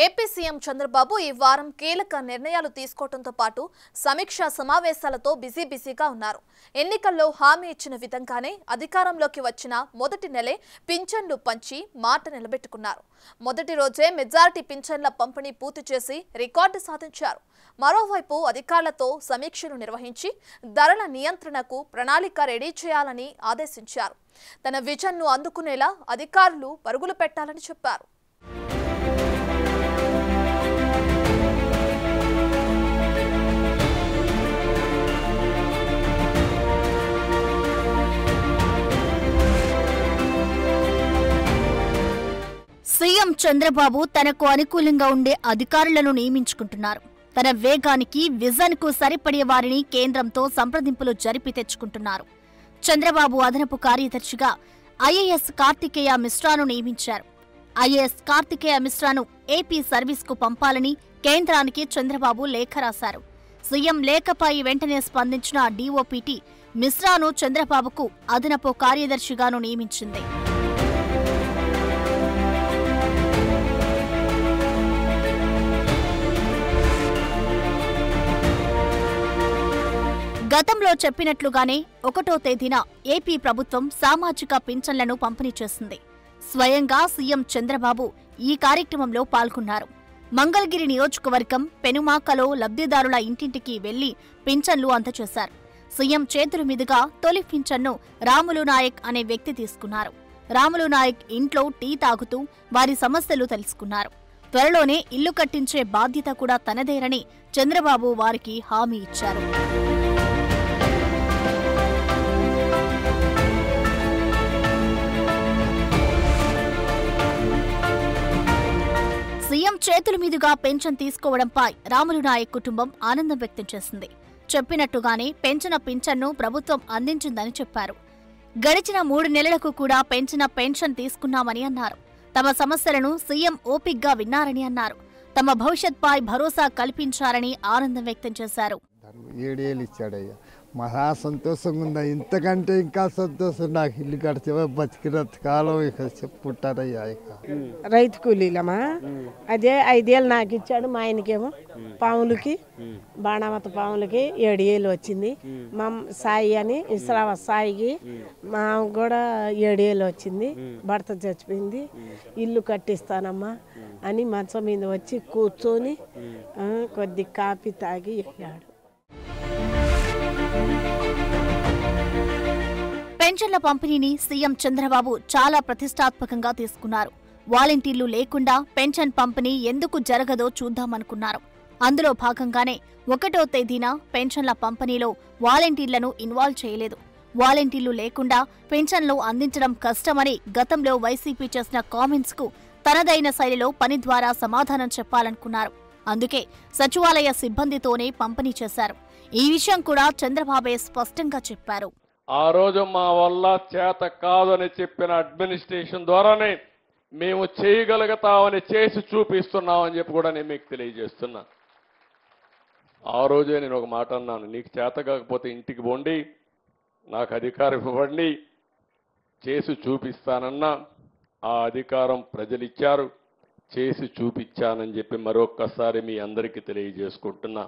AP CM Chandrababu ఈ వారం కీలక నిర్ణయాలు తీసుకోవడంతో పాటు సమీక్షా సమావేశాలతో బిజీ బిజీగా ఉన్నారు ఎన్నికల్లో హామీ ఇచ్చిన విధంగానే అధికారంలోకి వచ్చిన మొదటి నెలే పింఛన్లు పంచి మాట నిలబెట్టుకున్నారు మొదటి రోజే మెజారిటీ పింఛన్ల పంపిణీ పూర్తి చేసి రికార్డు సాధించారు మరోవైపు అధికారులతో సమీక్షలు నిర్వహించి ధరల నియంత్రణకు ప్రణాళిక రెడీ చేయాలని ఆదేశించారు తన విజన్ను అందుకునేలా అధికారులు పరుగులు పెట్టాలని చెప్పారు సీఎం చంద్రబాబు తనకు అనుకూలంగా ఉండే అధికారులను నియమించుకుంటున్నారు తన వేగానికి విజన్ కు సరిపడే వారిని కేంద్రంతో సంప్రదింపులు జరిపి తెచ్చుకుంటున్నారు చంద్రబాబు అదనపు కార్యదర్శిగా ఐఏఎస్ కార్తికేయ మిశ్రాను నియమించారు ఐఏఎస్ కార్తికేయ మిశ్రాను ఏపీ సర్వీస్కు పంపాలని కేంద్రానికి చంద్రబాబు లేఖ రాశారు సీఎం లేఖపై వెంటనే స్పందించిన డీఓపీటీ మిశ్రాను చంద్రబాబుకు అదనపు కార్యదర్శిగాను నియమించింది గతంలో చెప్పినట్లుగానే ఒకటో తేదీన ఏపీ ప్రభుత్వం సామాజిక పింఛన్లను పంపిణీ చేసింది స్వయంగా సీఎం చంద్రబాబు ఈ కార్యక్రమంలో పాల్గొన్నారు మంగళగిరి నియోజకవర్గం పెనుమాకలో లబ్ధిదారుల ఇంటింటికి వెళ్లి పింఛన్లు అందజేశారు సీఎం చేతుల మీదుగా తొలి పింఛన్ను రాములు నాయక్ అనే వ్యక్తి తీసుకున్నారు రాములు నాయక్ ఇంట్లో టీ తాగుతూ వారి సమస్యలు తెలుసుకున్నారు త్వరలోనే ఇల్లు కట్టించే బాధ్యత కూడా తనదేనని చంద్రబాబు వారికి హామీ ఇచ్చారు సీఎం చేతుల మీదుగా పెన్షన్ తీసుకోవడంపై రాములు నాయక్ కుటుంబం ఆనందం వ్యక్తం చేసింది చెప్పినట్టుగానే పెంచిన పింఛన్ను ప్రభుత్వం అందించిందని చెప్పారు గడిచిన మూడు నెలలకు కూడా పెంచిన పెన్షన్ తీసుకున్నామని అన్నారు తమ సమస్యలను సీఎం ఓపిగ్గా విన్నారని అన్నారు తమ భవిష్యత్పై భరోసా కల్పించారని ఆనందం వ్యక్తం చేశారు ఏడేళ్ళు ఇచ్చాడయ్యా మహా సంతోషంగా ఉందా ఇంతకంటే ఇంకా సంతోషం నాకు ఇల్లు కడితే బతికినంత కాలం ఇక చెప్పుకుంటానయ్యా ఇక రైతు కూలీలమా అదే ఐదేళ్ళు నాకు ఇచ్చాడు మా ఆయనకేమో పాములకి బాణామత పాములకి ఏడు ఏళ్ళు వచ్చింది మా సాయి అని ఇస్రావ సాయికి మా కూడా ఏడు ఏళ్ళు వచ్చింది భర్త చచ్చిపోయింది ఇల్లు కట్టిస్తానమ్మా అని మంచం మీద వచ్చి కూర్చొని ఆ, కొద్ది కాఫీ తాగి వెళ్ళాడు పెన్షన్ల పంపిణీని సీఎం చంద్రబాబు చాలా ప్రతిష్టాత్మకంగా తీసుకున్నారు వాలంటీర్లు లేకుండా పెన్షన్ పంపిణీ ఎందుకు జరగదో చూద్దామనుకున్నారు అందులో భాగంగానే ఒకటో తేదీన పెన్షన్ల పంపిణీలో వాలంటీర్లను ఇన్వాల్వ్ చేయలేదు వాలంటీర్లు లేకుండా పెన్షన్లు అందించడం కష్టమని గతంలో వైసీపీ చేసిన కామెంట్స్ కు తనదైన శైలిలో పని ద్వారా సమాధానం చెప్పాలనుకున్నారు అందుకే సచివాలయ సిబ్బందితోనే పంపిణీ చేశారు ఈ విషయం కూడా చంద్రబాబే స్పష్టంగా చెప్పారు ఆ రోజు మా వల్ల చేత కాదని చెప్పిన అడ్మినిస్ట్రేషన్ ద్వారానే మేము చేయగలుగుతామని చేసి చూపిస్తున్నామని చెప్పి కూడా నేను మీకు తెలియజేస్తున్నా ఆ రోజే నేను ఒక మాట అన్నాను నీకు చేత కాకపోతే ఇంటికి పోండి నాకు అధికారం ఇవ్వండి చేసి చూపిస్తానన్నా ఆ అధికారం ప్రజలు ఇచ్చారు చేసి చూపించానని చెప్పి మరొక్కసారి మీ అందరికీ తెలియజేసుకుంటున్నా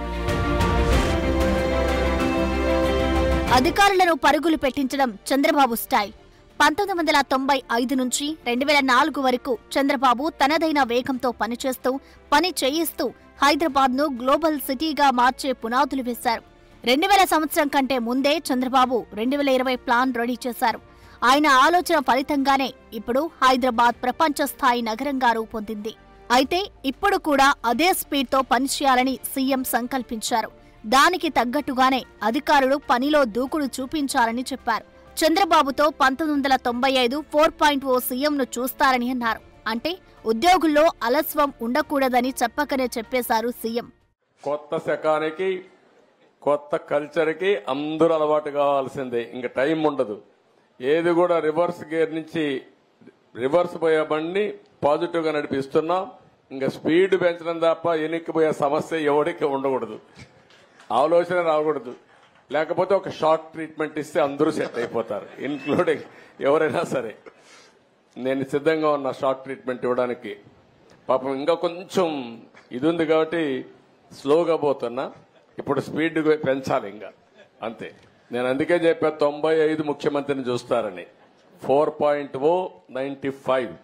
అధికారులను పరుగులు పెట్టించడం చంద్రబాబు స్టైల్ పంతొమ్మిది వందల తొంభై ఐదు నుంచి రెండు వేల నాలుగు వరకు చంద్రబాబు తనదైన వేగంతో పనిచేస్తూ పని చేయిస్తూ హైదరాబాద్ ను గ్లోబల్ సిటీగా మార్చే పునాదులు వేశారు రెండు వేల సంవత్సరం కంటే ముందే చంద్రబాబు రెండు వేల ఇరవై ప్లాన్ రెడీ చేశారు ఆయన ఆలోచన ఫలితంగానే ఇప్పుడు హైదరాబాద్ ప్రపంచ స్థాయి నగరంగా రూపొందింది అయితే ఇప్పుడు కూడా అదే స్పీడ్తో పనిచేయాలని సీఎం సంకల్పించారు దానికి తగ్గట్టుగానే అధికారులు పనిలో దూకుడు చూపించాలని చెప్పారు చంద్రబాబుతో పంతొమ్మిది వందల తొంభై ఐదు ఫోర్ పాయింట్ ఓ సీఎంను చూస్తారని అన్నారు అంటే ఉద్యోగుల్లో అలస్వం ఉండకూడదని చెప్పకనే చెప్పేశారు సీఎం కొత్త శకానికి కొత్త కల్చర్కి అందరూ అలవాటు కావాల్సిందే ఇంకా టైం ఉండదు ఏది కూడా రివర్స్ గేర్ నుంచి రివర్స్ పోయే బండిని పాజిటివ్గా నడిపిస్తున్నాం ఇంకా స్పీడ్ పెంచడం తప్ప ఎనిక్కిపోయే సమస్య ఎవరికి ఉండకూడదు ఆలోచన రాకూడదు లేకపోతే ఒక షార్ట్ ట్రీట్మెంట్ ఇస్తే అందరూ సెట్ అయిపోతారు ఇన్క్లూడింగ్ ఎవరైనా సరే నేను సిద్ధంగా ఉన్న షార్ట్ ట్రీట్మెంట్ ఇవ్వడానికి పాపం ఇంకా కొంచెం ఇది ఉంది కాబట్టి స్లోగా పోతున్నా ఇప్పుడు స్పీడ్ పెంచాలి ఇంకా అంతే నేను అందుకే చెప్పా తొంభై ఐదు ముఖ్యమంత్రిని చూస్తారని four point o ninety five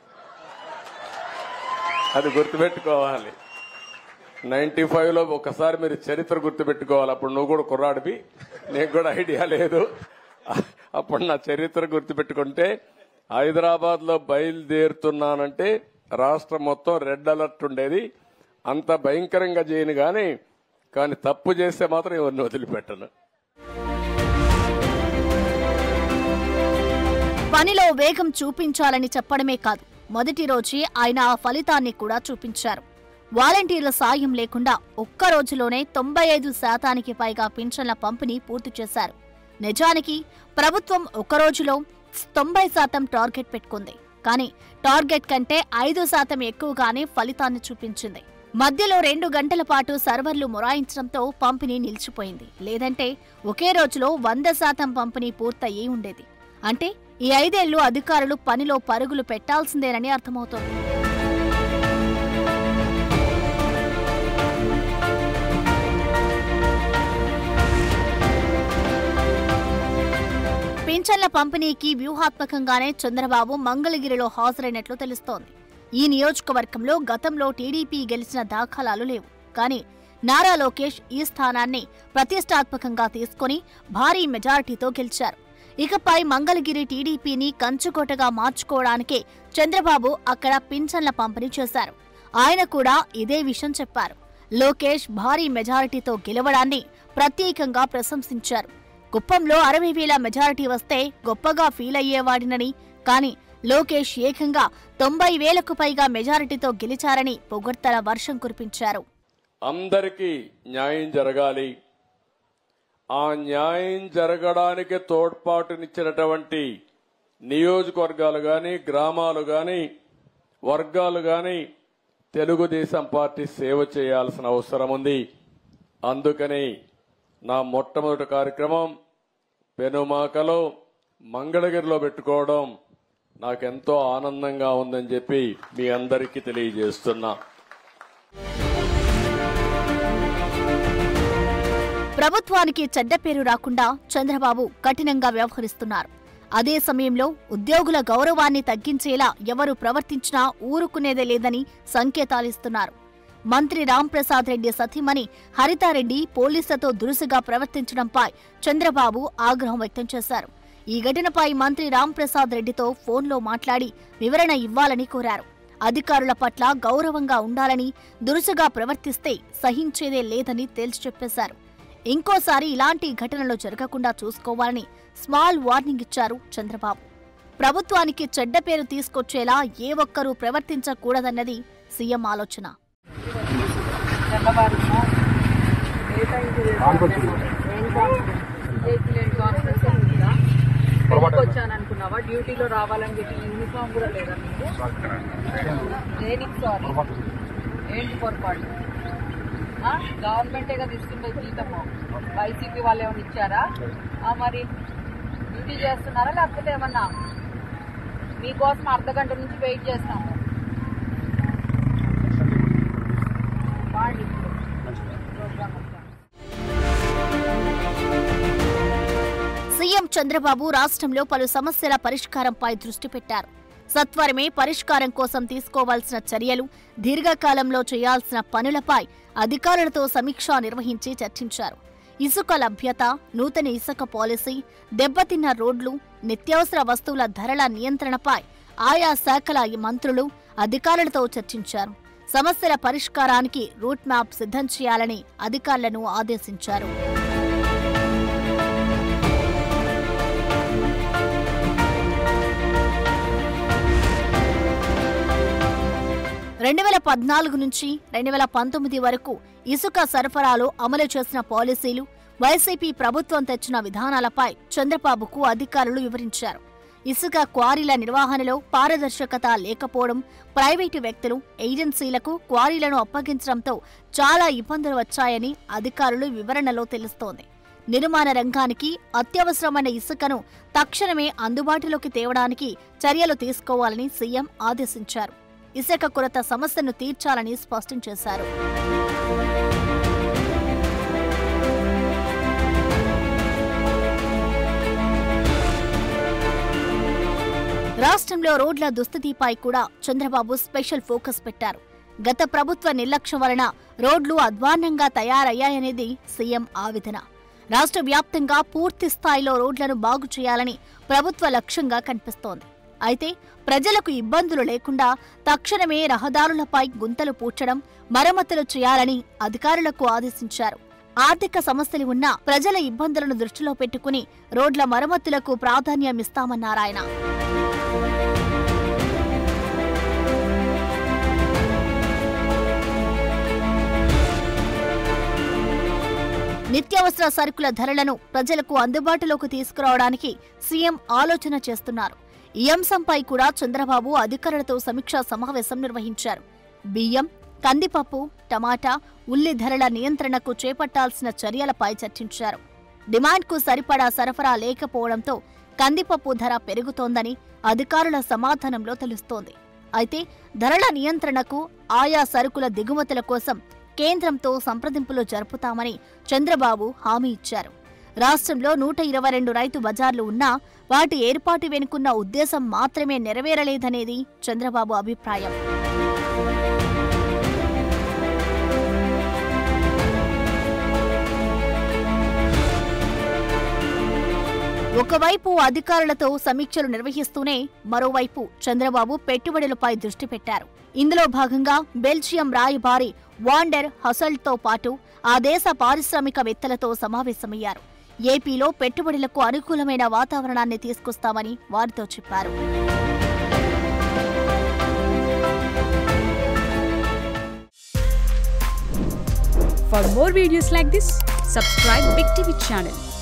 అది గుర్తుపెట్టుకోవాలి నైన్టీ ఫైవ్ లో ఒకసారి మీరు చరిత్ర గుర్తుపెట్టుకోవాలి అప్పుడు నువ్వు కూడా కుర్రాడివి నీకు కూడా ఐడియా లేదు అప్పుడు నా చరిత్ర గుర్తుపెట్టుకుంటే హైదరాబాద్ లో బయలుదేరుతున్నానంటే రాష్ట్రం మొత్తం రెడ్ అలర్ట్ ఉండేది అంత భయంకరంగా చేయను గాని కానీ తప్పు చేస్తే మాత్రం ఎవరిని వదిలిపెట్టను పనిలో వేగం చూపించాలని చెప్పడమే కాదు మొదటి రోజే ఆయన ఆ ఫలితాన్ని కూడా చూపించారు వాలంటీర్ల సాయం లేకుండా ఒక్క రోజులోనే తొంభై ఐదు శాతానికి పైగా పింఛన్ల పంపిణీ పూర్తి చేశారు నిజానికి ప్రభుత్వం ఒక్క రోజులో తొంభై శాతం టార్గెట్ పెట్టుకుంది కానీ టార్గెట్ కంటే ఐదు శాతం ఎక్కువగానే ఫలితాన్ని చూపించింది మధ్యలో రెండు గంటల పాటు సర్వర్లు మొరాయించడంతో పంపిణీ నిలిచిపోయింది లేదంటే ఒకే రోజులో వంద శాతం పంపిణీ పూర్తయి ఉండేది అంటే ఈ ఐదేళ్లు అధికారులు పనిలో పరుగులు పెట్టాల్సిందేనని అర్థమవుతోంది పింఛన్ల పంపిణీకి వ్యూహాత్మకంగానే చంద్రబాబు మంగళగిరిలో హాజరైనట్లు తెలుస్తోంది ఈ నియోజకవర్గంలో గతంలో టీడీపీ గెలిచిన దాఖలాలు లేవు కానీ నారా లోకేష్ ఈ స్థానాన్ని ప్రతిష్టాత్మకంగా తీసుకుని భారీ మెజారిటీతో గెలిచారు ఇకపై మంగళగిరి టీడీపీని కంచుకోటగా మార్చుకోవడానికే చంద్రబాబు అక్కడ పింఛన్ల పంపిణీ చేశారు ఆయన కూడా ఇదే విషయం చెప్పారు లోకేష్ భారీ మెజారిటీతో గెలవడాన్ని ప్రత్యేకంగా ప్రశంసించారు కుప్పంలో అరవై వేల మెజారిటీ వస్తే గొప్పగా ఫీల్ అయ్యేవాడినని కానీ లోకేష్ ఏకంగా తొంభై వేలకు పైగా మెజారిటీతో గెలిచారని పొగడ్తల వర్షం కురిపించారు అందరికీ న్యాయం జరగాలి ఆ న్యాయం జరగడానికి తోడ్పాటునిచ్చినటువంటి నియోజకవర్గాలు గాని గ్రామాలు గాని వర్గాలు గాని తెలుగుదేశం పార్టీ సేవ చేయాల్సిన అవసరం ఉంది అందుకని నా మొట్టమొదటి కార్యక్రమం పెనుమాకలో మంగళగిరిలో పెట్టుకోవడం నాకెంతో ఆనందంగా ఉందని చెప్పి మీ అందరికీ తెలియజేస్తున్నా ప్రభుత్వానికి చెడ్డ పేరు రాకుండా చంద్రబాబు కఠినంగా వ్యవహరిస్తున్నారు అదే సమయంలో ఉద్యోగుల గౌరవాన్ని తగ్గించేలా ఎవరు ప్రవర్తించినా ఊరుకునేదే లేదని సంకేతాలిస్తున్నారు మంత్రి రాంప్రసాద్ రెడ్డి సతీమణి హరితారెడ్డి పోలీసులతో దురుసుగా ప్రవర్తించడంపై చంద్రబాబు ఆగ్రహం వ్యక్తం చేశారు ఈ ఘటనపై మంత్రి రాంప్రసాద్ రెడ్డితో ఫోన్లో మాట్లాడి వివరణ ఇవ్వాలని కోరారు అధికారుల పట్ల గౌరవంగా ఉండాలని దురుసుగా ప్రవర్తిస్తే సహించేదే లేదని తేల్చి చెప్పేశారు ఇంకోసారి ఇలాంటి ఘటనలు జరగకుండా చూసుకోవాలని స్మాల్ వార్నింగ్ ఇచ్చారు చంద్రబాబు ప్రభుత్వానికి చెడ్డ పేరు తీసుకొచ్చేలా ఏ ఒక్కరూ ప్రవర్తించకూడదన్నది సీఎం ఆలోచన తెల్లవారున ఏ టైంకి లేని కాన్ఫరెన్స్ ఉందా ఎందుకు వచ్చాను అనుకున్నావా డ్యూటీలో రావాలని చెప్పి యూనిఫామ్ కూడా లేదా మీకు దేనికి సారీ ఏంటి పొరపాటు ఆ? గవర్నమెంటే కదా ఇస్తుంది జీతము వైసీపీ వాళ్ళు ఏమైనా ఇచ్చారా ఆ, మరి డ్యూటీ చేస్తున్నారా లేకపోతే ఏమన్నా మీకోసం అర్ధ గంట నుంచి వెయిట్ చేస్తాము వాడి ప్రోగ్రామ్ అంతా సీఎం చంద్రబాబు రాష్ట్రంలో పలు సమస్యల పరిష్కారంపై దృష్టి పెట్టారు సత్వరమే పరిష్కారం కోసం తీసుకోవాల్సిన చర్యలు దీర్ఘకాలంలో చేయాల్సిన పనులపై అధికారులతో సమీక్ష నిర్వహించి చర్చించారు ఇసుక లభ్యత నూతన ఇసుక పాలసీ దెబ్బతిన్న రోడ్లు నిత్యావసర వస్తువుల ధరల నియంత్రణపై ఆయా శాఖల మంత్రులు అధికారులతో చర్చించారు సమస్యల పరిష్కారానికి రూట్ మ్యాప్ సిద్ధం చేయాలని అధికారులను ఆదేశించారు రెండు వేల పద్నాలుగు నుంచి రెండు వేల పంతొమ్మిది వరకు ఇసుక సరఫరాలో అమలు చేసిన పాలసీలు వైసీపీ ప్రభుత్వం తెచ్చిన విధానాలపై చంద్రబాబుకు అధికారులు వివరించారు ఇసుక క్వారీల నిర్వహణలో పారదర్శకత లేకపోవడం ప్రైవేటు వ్యక్తులు ఏజెన్సీలకు క్వారీలను అప్పగించడంతో చాలా ఇబ్బందులు వచ్చాయని అధికారులు వివరణలో తెలుస్తోంది నిర్మాణ రంగానికి అత్యవసరమైన ఇసుకను తక్షణమే అందుబాటులోకి తేవడానికి చర్యలు తీసుకోవాలని సీఎం ఆదేశించారు ఇసుక కొరత సమస్యను తీర్చాలని స్పష్టం చేశారు రాష్ట్రంలో రోడ్ల దుస్థితిపై కూడా చంద్రబాబు స్పెషల్ ఫోకస్ పెట్టారు గత ప్రభుత్వ నిర్లక్ష్యం వలన రోడ్లు అధ్వాన్నంగా తయారయ్యాయనేది సీఎం ఆవేదన రాష్ట్ర వ్యాప్తంగా పూర్తి స్థాయిలో రోడ్లను బాగు చేయాలని ప్రభుత్వ లక్ష్యంగా కనిపిస్తోంది అయితే ప్రజలకు ఇబ్బందులు లేకుండా తక్షణమే రహదారులపై గుంతలు పూడ్చడం మరమ్మతులు చేయాలని అధికారులకు ఆదేశించారు ఆర్థిక సమస్యలు ఉన్నా ప్రజల ఇబ్బందులను దృష్టిలో పెట్టుకుని రోడ్ల మరమ్మతులకు ప్రాధాన్యమిస్తామన్నారాయన నిత్యావసర సరుకుల ధరలను ప్రజలకు అందుబాటులోకి తీసుకురావడానికి సీఎం ఆలోచన చేస్తున్నారు ఈ అంశంపై కూడా చంద్రబాబు అధికారులతో సమీక్షా సమావేశం నిర్వహించారు బియ్యం కందిపప్పు టమాటా ఉల్లి ధరల నియంత్రణకు చేపట్టాల్సిన చర్యలపై చర్చించారు డిమాండ్కు సరిపడా సరఫరా లేకపోవడంతో కందిపప్పు ధర పెరుగుతోందని అధికారుల సమాధానంలో తెలుస్తోంది అయితే ధరల నియంత్రణకు ఆయా సరుకుల దిగుమతుల కోసం కేంద్రంతో సంప్రదింపులు జరుపుతామని చంద్రబాబు హామీ ఇచ్చారు రాష్ట్రంలో నూట ఇరవై రెండు రైతు బజార్లు ఉన్నా వాటి ఏర్పాటు వెనుకున్న ఉద్దేశం మాత్రమే నెరవేరలేదనేది చంద్రబాబు అభిప్రాయం ఒకవైపు అధికారులతో సమీక్షలు నిర్వహిస్తూనే మరోవైపు చంద్రబాబు పెట్టుబడులపై దృష్టి పెట్టారు ఇందులో భాగంగా బెల్జియం రాయబారి వాండర్ హసల్తో పాటు ఆ దేశ పారిశ్రామికవేత్తలతో సమావేశమయ్యారు ఏపీలో పెట్టుబడులకు అనుకూలమైన వాతావరణాన్ని తీసుకొస్తామని వారితో చెప్పారు For more videos like this, subscribe Big TV channel